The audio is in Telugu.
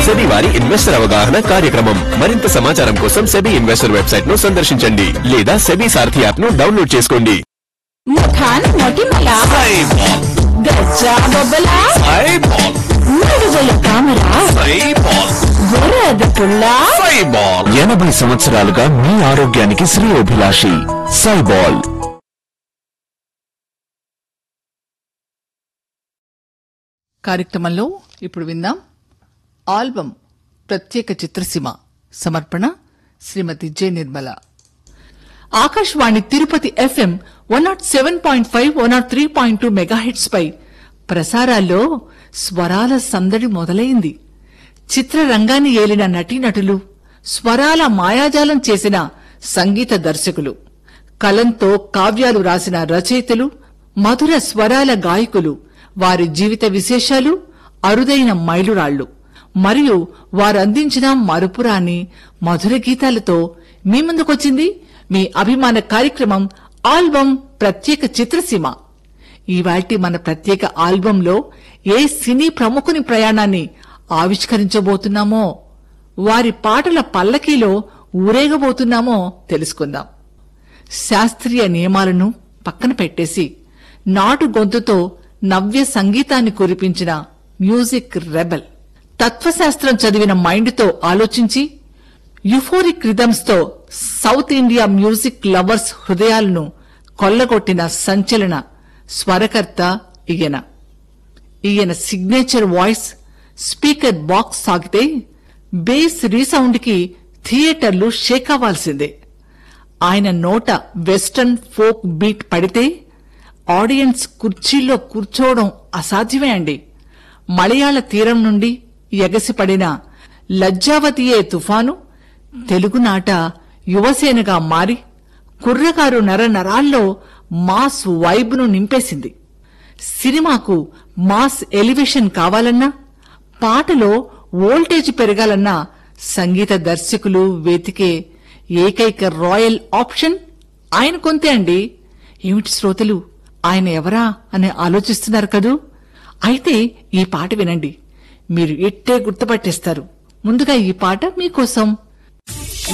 సెబీ వారి ఇన్వెస్టర్ అవగాహన కార్యక్రమం మరింత సమాచారం కోసం సెబీ ఇన్వెస్టర్ వెబ్సైట్ ను సందర్శించండి లేదా సెబీ సారథి యాప్ ను డౌన్లోడ్ చేసుకోండి ముఖాన్ మొటిమల గజ్జా బొబ్బల నడుగుల తామర వరద పుల్ల ఎనభై సంవత్సరాలుగా మీ ఆరోగ్యానికి శ్రేయోభిలాషి సైబాల్ కార్యక్రమంలో ఇప్పుడు విందాం ఆల్బమ్ ప్రత్యేక చిత్రసీమ సమర్పణ Shrimati J Nirmala Akashvani Tirupati FM one nought seven point five one nought three point two mega hits పై ప్రసారాల్లో స్వరాల సందడి మొదలైంది చిత్రరంగాన్ని ఏలిన నటీనటులు స్వరాల మాయాజాలం చేసిన సంగీత దర్శకులు కలంతో కావ్యాలు రాసిన రచయితలు మధుర స్వరాల గాయకులు వారి జీవిత విశేషాలు అరుదైన మైలురాళ్లు మరియు వారందించిన మరుపురాని మధుర గీతాలతో మీ ముందుకొచ్చింది మీ అభిమాన కార్యక్రమం ఆల్బమ్ ప్రత్యేక చిత్రసీమ ఈవాల్టి మన ప్రత్యేక ఆల్బంలో ఏ సినీ ప్రముఖుని ప్రయాణాన్ని ఆవిష్కరించబోతున్నామో వారి పాటల పల్లకీలో ఊరేగబోతున్నామో తెలుసుకుందాం శాస్త్రీయ నియమాలను పక్కన పెట్టేసి నాటు గొంతుతో నవ్య సంగీతాన్ని కురిపించిన మ్యూజిక్ రెబెల్ తత్వశాస్త్రం చదివిన మైండ్తో ఆలోచించి యుఫోరిక్ రిథమ్స్ తో సౌత్ ఇండియా మ్యూజిక్ లవర్స్ హృదయాలను కొల్లగొట్టిన సంచలన స్వరకర్త ఈయన ఈయన సిగ్నేచర్ వాయిస్ స్పీకర్ బాక్స్ సాగితే బేస్ రీసౌండ్ కి థియేటర్లు షేక్ అవ్వాల్సిందే ఆయన నోట వెస్టర్న్ ఫోక్ బీట్ పడితే ఆడియన్స్ కుర్చీల్లో కూర్చోవడం అసాధ్యమే అండి మలయాళ తీరం నుండి ఎగసిపడిన లజ్జావతియే తుఫాను తెలుగునాట యువసేనగా మారి కుర్రగారు నర నరాల్లో మాస్ వైబ్ను నింపేసింది సినిమాకు మాస్ ఎలివేషన్ కావాలన్నా పాటలో వోల్టేజ్ పెరగాలన్నా సంగీత దర్శకులు వెతికే ఏకైక రాయల్ ఆప్షన్ ఆయన కొంతే అండి ఏమిటి శ్రోతలు ఆయన ఎవరా అని ఆలోచిస్తున్నారు కదూ అయితే ఈ పాట వినండి మీరు ఎట్టే గుర్తుపట్టేస్తారు ముందుగా ఈ పాట మీకోసం